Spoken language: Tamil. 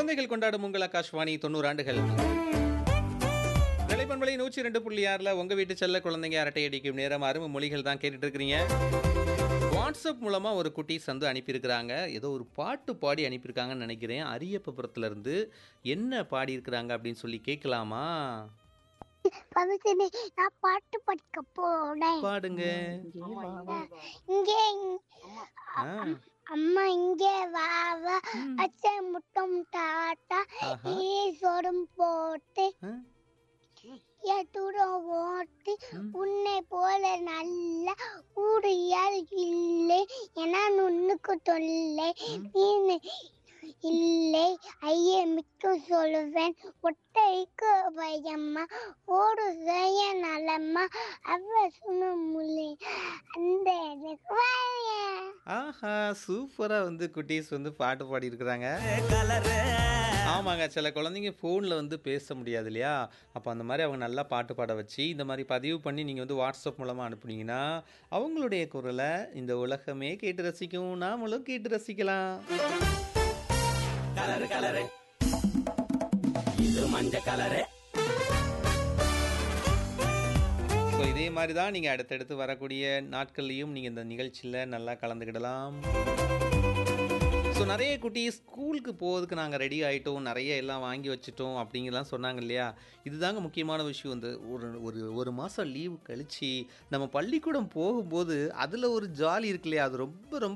குழந்தைகள் கொண்டாடும் உங்கள் ஆகாஷ்வாணி தொண்ணூறு ஆண்டுகள் நிலைப்பண்பலை நூற்றி ரெண்டு புள்ளி ஆறில் உங்கள் வீட்டு செல்ல குழந்தைங்க அரட்டை அடிக்கும் நேரம் அருமை மொழிகள் தான் கேட்டுட்டு இருக்கிறீங்க வாட்ஸ்அப் மூலமாக ஒரு குட்டி சந்து அனுப்பியிருக்கிறாங்க ஏதோ ஒரு பாட்டு பாடி அனுப்பியிருக்காங்கன்னு நினைக்கிறேன் அரியப்பபுரத்துல இருந்து என்ன பாடியிருக்கிறாங்க அப்படின்னு சொல்லி கேட்கலாமா பவித்ரனே நான் பாட்டு படிக்க போனேன் பாடுங்க இங்கே ஆ, அம்மா இங்கே வா வா ம். அச்சை முட்டம் தாத்தா ஆஹா. ஈஸ்வரம் போட்டு ஆ, தூரம் ஓட்டு ம். உன்னை போல நல்ல ஊழியர் இல்லை என நுண்ணுக்கு தொல்லை நீ இல்லை ஐய மிக்க சொல்லுவேன் ஒட்டைக்கு பயம்மா ஓடு செய்ய நலம்மா அவ சும முலை அந்த எனக்கு வாயேன். ஆஹா சூப்பராக வந்து குட்டீஸ் வந்து பாட்டு பாடியிருக்கிறாங்க ஆமாங்க சில குழந்தைங்க ஃபோனில் வந்து பேச முடியாது இல்லையா அப்போ அந்த மாதிரி அவங்க நல்லா பாட்டு பாட வச்சு இந்த மாதிரி பதிவு பண்ணி நீங்கள் வந்து வாட்ஸ்அப் மூலமாக அனுப்புனீங்கன்னா அவங்களுடைய குரலை இந்த உலகமே கேட்டு ரசிக்கும் நாமளும் கேட்டு ரசிக்கலாம் ஸோ இதே மாதிரி தான் நீங்கள் அடுத்தடுத்து வரக்கூடிய நாட்கள்லையும் நீங்கள் இந்த நிகழ்ச்சியில் நல்லா கலந்துக்கிடலாம் ஸோ நிறைய குட்டி ஸ்கூலுக்கு போகிறதுக்கு நாங்கள் ரெடி ஆகிட்டோம் நிறைய எல்லாம் வாங்கி வச்சுட்டோம் அப்படிங்கலாம் சொன்னாங்க இல்லையா இதுதாங்க முக்கியமான விஷயம் வந்து ஒரு ஒரு ஒரு மாதம் லீவு கழித்து நம்ம பள்ளிக்கூடம் போகும்போது அதில் ஒரு ஜாலி இருக்கு இல்லையா அது ரொம்ப ரொம்ப